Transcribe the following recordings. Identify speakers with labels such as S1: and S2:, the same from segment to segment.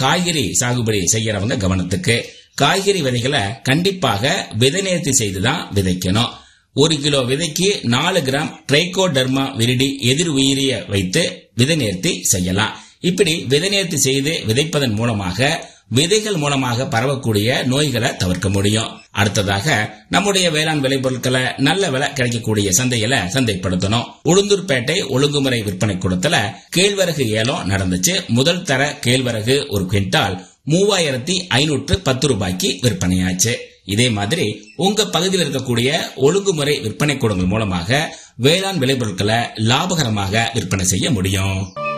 S1: காய்கறி சாகுபடி செய்யறவங்க கவனத்துக்கு காய்கறி விதைகளை கண்டிப்பாக விதை நேர்த்தி செய்துதான் விதைக்கணும் ஒரு கிலோ விதைக்கு நாலு கிராம் ட்ரைகோடர்மா விரிடி எதிர் உயிரிய வைத்து விதை நேர்த்தி செய்யலாம் இப்படி விதை நேர்த்தி செய்து விதைப்பதன் மூலமாக விதைகள் மூலமாக பரவக்கூடிய நோய்களை தவிர்க்க முடியும் அடுத்ததாக நம்முடைய வேளாண் விளைபொருட்களை நல்ல விலை கிடைக்கக்கூடிய சந்தையில சந்தைப்படுத்தணும் உளுந்தூர்பேட்டை ஒழுங்குமுறை விற்பனை கூடத்துல கேழ்வரகு ஏலம் நடந்துச்சு முதல் தர கேழ்வரகு ஒரு குவிண்டால் மூவாயிரத்தி ஐநூற்று பத்து ரூபாய்க்கு விற்பனையாச்சு இதே மாதிரி உங்க பகுதியில் இருக்கக்கூடிய ஒழுங்குமுறை விற்பனை கூடங்கள் மூலமாக வேளாண் விளைபொருட்களை லாபகரமாக விற்பனை செய்ய முடியும்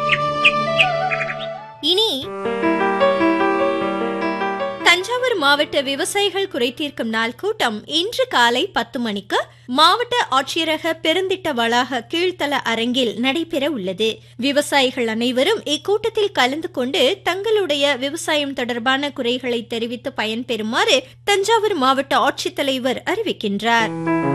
S2: இனி தஞ்சாவூர் மாவட்ட விவசாயிகள் குறைதீர்க்கும் நாள் கூட்டம் இன்று காலை பத்து மணிக்கு மாவட்ட ஆட்சியரக பெருந்திட்ட வளாக கீழ்த்தல அரங்கில் நடைபெற உள்ளது விவசாயிகள் அனைவரும் இக்கூட்டத்தில் கலந்து கொண்டு தங்களுடைய விவசாயம் தொடர்பான குறைகளை தெரிவித்து பயன்பெறுமாறு தஞ்சாவூர் மாவட்ட ஆட்சித்தலைவர் அறிவிக்கின்றார்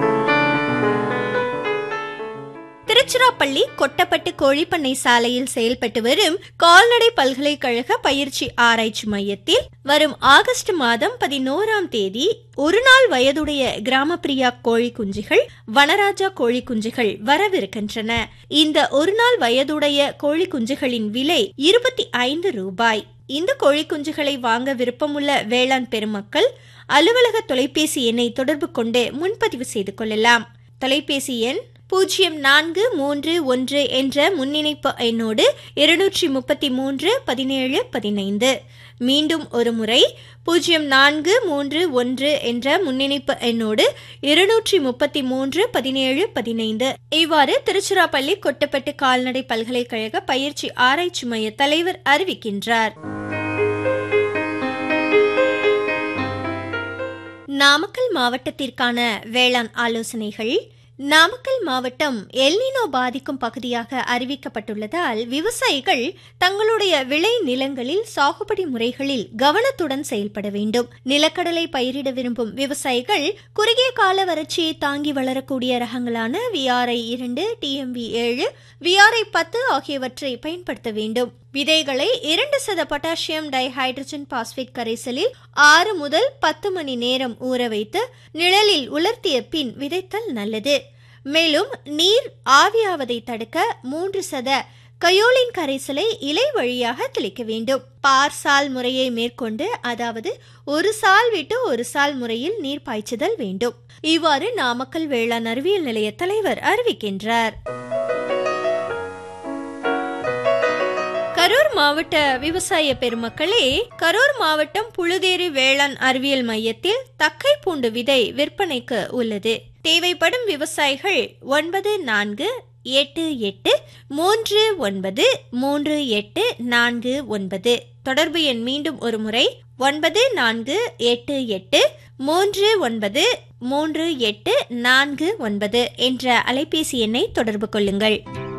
S2: திருச்சிராப்பள்ளி கொட்டப்பட்டு கோழிப்பண்ணை சாலையில் செயல்பட்டு வரும் கால்நடை பல்கலைக்கழக பயிற்சி ஆராய்ச்சி மையத்தில் வரும் ஆகஸ்ட் மாதம் பதினோராம் தேதி ஒரு நாள் வயதுடைய கிராமப்பிரியா கோழி குஞ்சுகள் வனராஜா கோழி குஞ்சுகள் வரவிருக்கின்றன இந்த ஒரு நாள் வயதுடைய கோழி குஞ்சுகளின் விலை இருபத்தி ஐந்து ரூபாய் இந்த கோழி குஞ்சுகளை வாங்க விருப்பமுள்ள வேளாண் பெருமக்கள் அலுவலக தொலைபேசி எண்ணை தொடர்பு கொண்டு முன்பதிவு செய்து கொள்ளலாம் தொலைபேசி எண் பூஜ்ஜியம் நான்கு மூன்று ஒன்று என்ற முன்னிணைப்பு எண்ணோடு இருநூற்றி முப்பத்தி மூன்று பதினேழு பதினைந்து மீண்டும் ஒரு முறை பூஜ்ஜியம் நான்கு மூன்று ஒன்று என்ற முன்னிணைப்பு எண்ணோடு இருநூற்றி முப்பத்தி மூன்று பதினேழு பதினைந்து இவ்வாறு திருச்சிராப்பள்ளி கொட்டப்பட்டு கால்நடை பல்கலைக்கழக பயிற்சி ஆராய்ச்சி மைய தலைவர் அறிவிக்கின்றார் நாமக்கல் மாவட்டத்திற்கான வேளாண் ஆலோசனைகள் நாமக்கல் மாவட்டம் எல்னினோ பாதிக்கும் பகுதியாக அறிவிக்கப்பட்டுள்ளதால் விவசாயிகள் தங்களுடைய விளை நிலங்களில் சாகுபடி முறைகளில் கவனத்துடன் செயல்பட வேண்டும் நிலக்கடலை பயிரிட விரும்பும் விவசாயிகள் குறுகிய கால வறட்சியை தாங்கி வளரக்கூடிய ரகங்களான விஆர்ஐ இரண்டு டிஎம்பி ஏழு விஆர்ஐ பத்து ஆகியவற்றை பயன்படுத்த வேண்டும் விதைகளை இரண்டு சத பொட்டாசியம் டைஹைட்ரஜன் பாஸ்பேட் கரைசலில் ஆறு முதல் பத்து மணி நேரம் ஊற வைத்து நிழலில் உலர்த்திய பின் விதைத்தல் நல்லது மேலும் நீர் ஆவியாவதை தடுக்க மூன்று சத கயோலின் கரைசலை இலை வழியாக தெளிக்க வேண்டும் பார் சால் முறையை மேற்கொண்டு அதாவது ஒரு சால் விட்டு ஒரு சால் முறையில் நீர் பாய்ச்சுதல் வேண்டும் இவ்வாறு நாமக்கல் வேளாண் அறிவியல் நிலைய தலைவர் அறிவிக்கின்றார் கரூர் மாவட்ட விவசாய பெருமக்களே கரூர் மாவட்டம் புழுதேரி வேளாண் அறிவியல் மையத்தில் தக்கை பூண்டு விதை விற்பனைக்கு உள்ளது தேவைப்படும் விவசாயிகள் ஒன்பது நான்கு எட்டு எட்டு மூன்று ஒன்பது மூன்று எட்டு நான்கு ஒன்பது தொடர்பு எண் மீண்டும் ஒரு முறை ஒன்பது நான்கு எட்டு எட்டு மூன்று ஒன்பது மூன்று எட்டு நான்கு ஒன்பது என்ற அலைபேசி எண்ணை தொடர்பு கொள்ளுங்கள்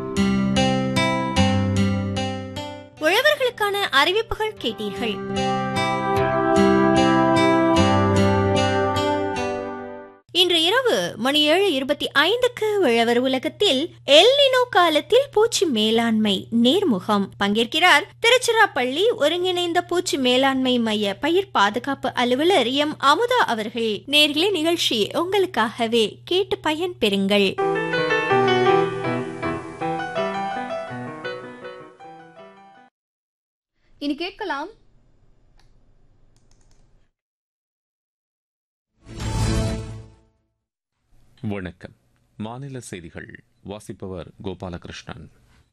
S2: உழவர்களுக்கான அறிவிப்புகள் கேட்டீர்கள் இன்று இரவு மணி ஏழு இருபத்தி ஐந்துக்கு உழவர் உலகத்தில் எல்னினோ காலத்தில் பூச்சி மேலாண்மை நேர்முகம் பங்கேற்கிறார் திருச்சிராப்பள்ளி ஒருங்கிணைந்த பூச்சி மேலாண்மை மைய பயிர் பாதுகாப்பு அலுவலர் எம் அமுதா அவர்கள் நேர்களே நிகழ்ச்சி உங்களுக்காகவே கேட்டு பயன் பெறுங்கள்
S3: இனி கேட்கலாம்
S4: வணக்கம் மாநில செய்திகள் வாசிப்பவர் கோபாலகிருஷ்ணன்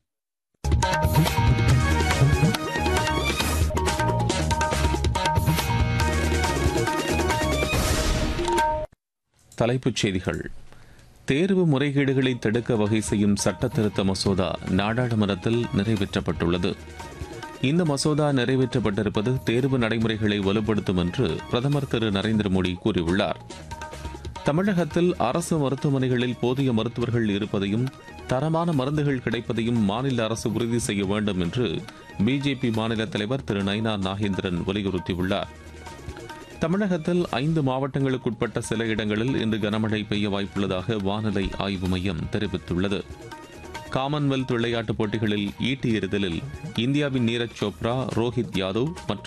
S4: தலைப்புச் செய்திகள் தேர்வு முறைகேடுகளை தடுக்க வகை செய்யும் சட்ட திருத்த மசோதா நாடாளுமன்றத்தில் நிறைவேற்றப்பட்டுள்ளது இந்த மசோதா நிறைவேற்றப்பட்டிருப்பது தேர்வு நடைமுறைகளை வலுப்படுத்தும் என்று பிரதமர் திரு நரேந்திர மோடி கூறியுள்ளார் தமிழகத்தில் அரசு மருத்துவமனைகளில் போதிய மருத்துவர்கள் இருப்பதையும் தரமான மருந்துகள் கிடைப்பதையும் மாநில அரசு உறுதி செய்ய வேண்டும் என்று பிஜேபி மாநில தலைவர் திரு நைனா நாகேந்திரன் வலியுறுத்தியுள்ளார் தமிழகத்தில் ஐந்து மாவட்டங்களுக்குட்பட்ட சில இடங்களில் இன்று கனமழை பெய்ய வாய்ப்புள்ளதாக வானிலை ஆய்வு மையம் தெரிவித்துள்ளது காமன்வெல்த் விளையாட்டுப் போட்டிகளில் ஈட்டி எறிதலில் இந்தியாவின் நீரஜ் சோப்ரா ரோஹித் யாதவ் மற்றும்